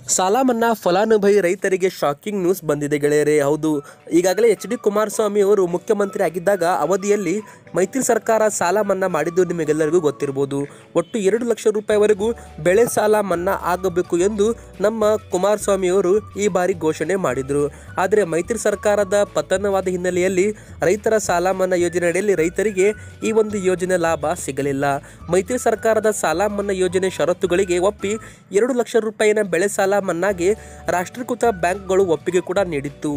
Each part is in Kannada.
ಸಾಲ ಮನ್ನಾ ಫಲಾನುಭವಿ ರೈತರಿಗೆ ಶಾಕಿಂಗ್ ನ್ಯೂಸ್ ಬಂದಿದೆ ಗೆಳೆಯರೇ ಹೌದು ಈಗಾಗಲೇ ಎಚ್ ಡಿ ಕುಮಾರಸ್ವಾಮಿ ಅವರು ಮುಖ್ಯಮಂತ್ರಿ ಆಗಿದ್ದಾಗ ಅವಧಿಯಲ್ಲಿ ಮೈತ್ರಿ ಸರ್ಕಾರ ಸಾಲ ಮನ್ನಾ ಮಾಡಿದ್ದು ನಿಮಗೆಲ್ಲರಿಗೂ ಗೊತ್ತಿರ್ಬೋದು ಒಟ್ಟು ಎರಡು ಲಕ್ಷ ರೂಪಾಯಿವರೆಗೂ ಬೆಳೆ ಸಾಲ ಮನ್ನಾ ಆಗಬೇಕು ಎಂದು ನಮ್ಮ ಕುಮಾರಸ್ವಾಮಿ ಅವರು ಈ ಬಾರಿ ಘೋಷಣೆ ಮಾಡಿದರು ಆದರೆ ಮೈತ್ರಿ ಸರ್ಕಾರದ ಪತನವಾದ ಹಿನ್ನೆಲೆಯಲ್ಲಿ ರೈತರ ಸಾಲ ಮನ್ನಾ ಯೋಜನೆ ಅಡಿಯಲ್ಲಿ ರೈತರಿಗೆ ಈ ಒಂದು ಯೋಜನೆ ಲಾಭ ಸಿಗಲಿಲ್ಲ ಮೈತ್ರಿ ಸರ್ಕಾರದ ಸಾಲ ಮನ್ನಾ ಯೋಜನೆ ಷರತ್ತುಗಳಿಗೆ ಒಪ್ಪಿ ಎರಡು ಲಕ್ಷ ರೂಪಾಯಿನ ಬೆಳೆ ಸಾಲ ಮನ್ನಾಗೆ ರಾಷ್ಟ್ರೀಕೃತ ಬ್ಯಾಂಕ್ಗಳು ಒಪ್ಪಿಗೆ ಕೂಡ ನೀಡಿತ್ತು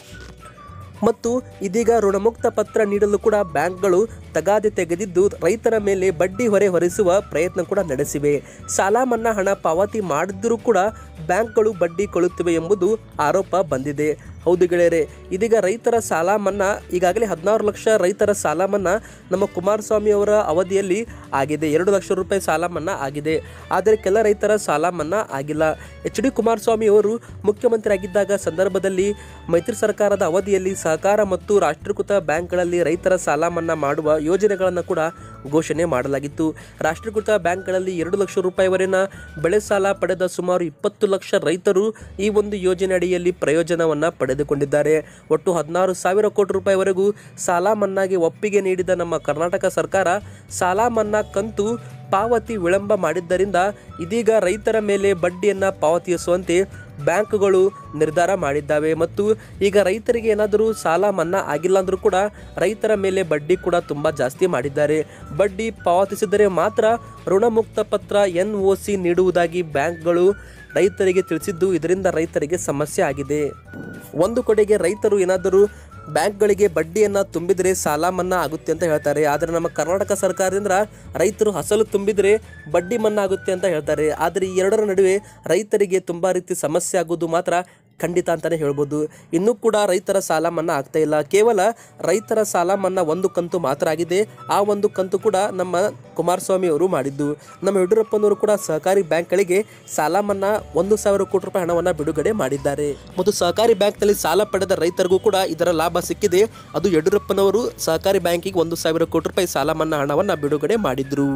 ಮತ್ತು ಇದೀಗ ಋಣಮುಕ್ತ ಪತ್ರ ನೀಡಲು ಕೂಡ ಬ್ಯಾಂಕ್ಗಳು ತಗಾದೆ ತೆಗೆದಿದ್ದು ರೈತರ ಮೇಲೆ ಬಡ್ಡಿ ಹೊರೆ ಹೊರಿಸುವ ಪ್ರಯತ್ನ ಕೂಡ ನಡೆಸಿವೆ ಸಾಲ ಮನ್ನಾ ಹಣ ಪಾವತಿ ಮಾಡಿದ್ದರೂ ಕೂಡ ಬ್ಯಾಂಕ್ಗಳು ಬಡ್ಡಿ ಕೊಳುತ್ತಿವೆ ಎಂಬುದು ಆರೋಪ ಬಂದಿದೆ ಹೌದು ಗೆಳೆಯರೆ ಇದೀಗ ರೈತರ ಸಾಲ ಮನ್ನಾ ಈಗಾಗಲೇ ಹದಿನಾರು ಲಕ್ಷ ರೈತರ ಸಾಲ ಮನ್ನಾ ನಮ್ಮ ಕುಮಾರಸ್ವಾಮಿ ಅವರ ಅವಧಿಯಲ್ಲಿ ಆಗಿದೆ ಎರಡು ಲಕ್ಷ ರೂಪಾಯಿ ಸಾಲ ಮನ್ನಾ ಆಗಿದೆ ಆದರೆ ಕೆಲ ರೈತರ ಸಾಲ ಮನ್ನಾ ಆಗಿಲ್ಲ ಎಚ್ ಡಿ ಕುಮಾರಸ್ವಾಮಿ ಅವರು ಮುಖ್ಯಮಂತ್ರಿ ಆಗಿದ್ದಾಗ ಸಂದರ್ಭದಲ್ಲಿ ಮೈತ್ರಿ ಸರ್ಕಾರದ ಅವಧಿಯಲ್ಲಿ ಸಹಕಾರ ಮತ್ತು ರಾಷ್ಟ್ರೀಕೃತ ಬ್ಯಾಂಕ್ಗಳಲ್ಲಿ ರೈತರ ಸಾಲ ಮನ್ನಾ ಮಾಡುವ ಯೋಜನೆಗಳನ್ನು ಕೂಡ ಘೋಷಣೆ ಮಾಡಲಾಗಿತ್ತು ರಾಷ್ಟ್ರೀಕೃತ ಬ್ಯಾಂಕ್ಗಳಲ್ಲಿ ಎರಡು ಲಕ್ಷ ರೂಪಾಯಿವರೆನ ಬೆಳೆ ಸಾಲ ಪಡೆದ ಸುಮಾರು ಇಪ್ಪತ್ತು ಲಕ್ಷ ರೈತರು ಈ ಒಂದು ಯೋಜನೆ ಅಡಿಯಲ್ಲಿ ಪ್ರಯೋಜನವನ್ನು ಪಡೆದುಕೊಂಡಿದ್ದಾರೆ ಒಟ್ಟು ಹದಿನಾರು ಸಾವಿರ ಕೋಟಿ ರೂಪಾಯಿವರೆಗೂ ಸಾಲ ಮನ್ನಾಗೆ ಒಪ್ಪಿಗೆ ನೀಡಿದ ನಮ್ಮ ಕರ್ನಾಟಕ ಸರ್ಕಾರ ಸಾಲ ಮನ್ನಾ ಕಂತು ಪಾವತಿ ವಿಳಂಬ ಮಾಡಿದ್ದರಿಂದ ಇದೀಗ ರೈತರ ಮೇಲೆ ಬಡ್ಡಿಯನ್ನು ಪಾವತಿಸುವಂತೆ ಬ್ಯಾಂಕ್ಗಳು ನಿರ್ಧಾರ ಮಾಡಿದ್ದಾವೆ ಮತ್ತು ಈಗ ರೈತರಿಗೆ ಏನಾದರೂ ಸಾಲ ಮನ್ನಾ ಆಗಿಲ್ಲ ಅಂದರೂ ಕೂಡ ರೈತರ ಮೇಲೆ ಬಡ್ಡಿ ಕೂಡ ತುಂಬ ಜಾಸ್ತಿ ಮಾಡಿದ್ದಾರೆ ಬಡ್ಡಿ ಪಾವತಿಸಿದರೆ ಮಾತ್ರ ಋಣಮುಕ್ತ ಪತ್ರ ಎನ್ ಒ ಸಿ ನೀಡುವುದಾಗಿ ಬ್ಯಾಂಕ್ಗಳು ರೈತರಿಗೆ ತಿಳಿಸಿದ್ದು ಇದರಿಂದ ರೈತರಿಗೆ ಸಮಸ್ಯೆ ಆಗಿದೆ ಒಂದು ಕಡೆಗೆ ರೈತರು ಏನಾದರೂ ಬ್ಯಾಂಕ್ಗಳಿಗೆ ಬಡ್ಡಿಯನ್ನು ತುಂಬಿದರೆ ಸಾಲ ಮನ್ನಾ ಆಗುತ್ತೆ ಅಂತ ಹೇಳ್ತಾರೆ ಆದರೆ ನಮ್ಮ ಕರ್ನಾಟಕ ಸರ್ಕಾರದಿಂದ ರೈತರು ಹಸಲು ತುಂಬಿದರೆ ಬಡ್ಡಿ ಮನ್ನಾ ಆಗುತ್ತೆ ಅಂತ ಹೇಳ್ತಾರೆ ಆದರೆ ಈ ಎರಡರ ನಡುವೆ ರೈತರಿಗೆ ತುಂಬ ರೀತಿ ಸಮಸ್ಯೆ ಆಗೋದು ಮಾತ್ರ ಖಂಡಿತ ಅಂತಲೇ ಹೇಳ್ಬೋದು ಇನ್ನೂ ಕೂಡ ರೈತರ ಸಾಲ ಮನ್ನಾ ಆಗ್ತಾ ಇಲ್ಲ ಕೇವಲ ರೈತರ ಸಾಲ ಮನ್ನಾ ಒಂದು ಕಂತು ಮಾತ್ರ ಆಗಿದೆ ಆ ಒಂದು ಕಂತು ಕೂಡ ನಮ್ಮ ಕುಮಾರಸ್ವಾಮಿ ಅವರು ಮಾಡಿದ್ದು ನಮ್ಮ ಯಡಿಯೂರಪ್ಪನವರು ಕೂಡ ಸಹಕಾರಿ ಬ್ಯಾಂಕ್ಗಳಿಗೆ ಸಾಲ ಮನ್ನಾ ಒಂದು ಸಾವಿರ ಕೋಟಿ ರೂಪಾಯಿ ಹಣವನ್ನು ಬಿಡುಗಡೆ ಮಾಡಿದ್ದಾರೆ ಮತ್ತು ಸಹಕಾರಿ ಬ್ಯಾಂಕ್ನಲ್ಲಿ ಸಾಲ ಪಡೆದ ರೈತರಿಗೂ ಕೂಡ ಇದರ ಲಾಭ ಸಿಕ್ಕಿದೆ ಅದು ಯಡಿಯೂರಪ್ಪನವರು ಸಹಕಾರಿ ಬ್ಯಾಂಕಿಗೆ ಒಂದು ಸಾವಿರ ಕೋಟಿ ರೂಪಾಯಿ ಸಾಲ ಮನ್ನಾ ಹಣವನ್ನು ಬಿಡುಗಡೆ ಮಾಡಿದ್ರು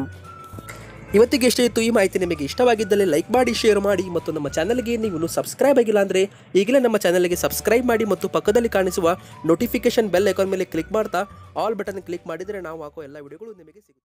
ಇವತ್ತಿಗೆ ಎಷ್ಟೇ ಇತ್ತು ಈ ಮಾಹಿತಿ ನಿಮಗೆ ಇಷ್ಟವಾಗಿದ್ದಲ್ಲಿ ಲೈಕ್ ಮಾಡಿ ಶೇರ್ ಮಾಡಿ ಮತ್ತು ನಮ್ಮ ಚಾನಲ್ಗೆ ನೀವು ಇನ್ನೂ ಸಬ್ಸ್ಕ್ರೈಬ್ ಆಗಿಲ್ಲ ಅಂದರೆ ಈಗಲೇ ನಮ್ಮ ಚಾನಲ್ಗೆ ಸಬ್ಸ್ಕ್ರೈಬ್ ಮಾಡಿ ಮತ್ತು ಪಕ್ಕದಲ್ಲಿ ಕಾಣಿಸುವ ನೋಟಿಫಿಕೇಶನ್ ಬೆಲ್ ಐಕಾನ್ ಮೇಲೆ ಕ್ಲಿಕ್ ಮಾಡ್ತಾ ಆಲ್ ಬಟನ್ ಕ್ಲಿಕ್ ಮಾಡಿದರೆ ನಾವು ಹಾಕೋ ಎಲ್ಲ ವಿಡಿಯೋಗಳು ನಿಮಗೆ ಸಿಗುತ್ತೆ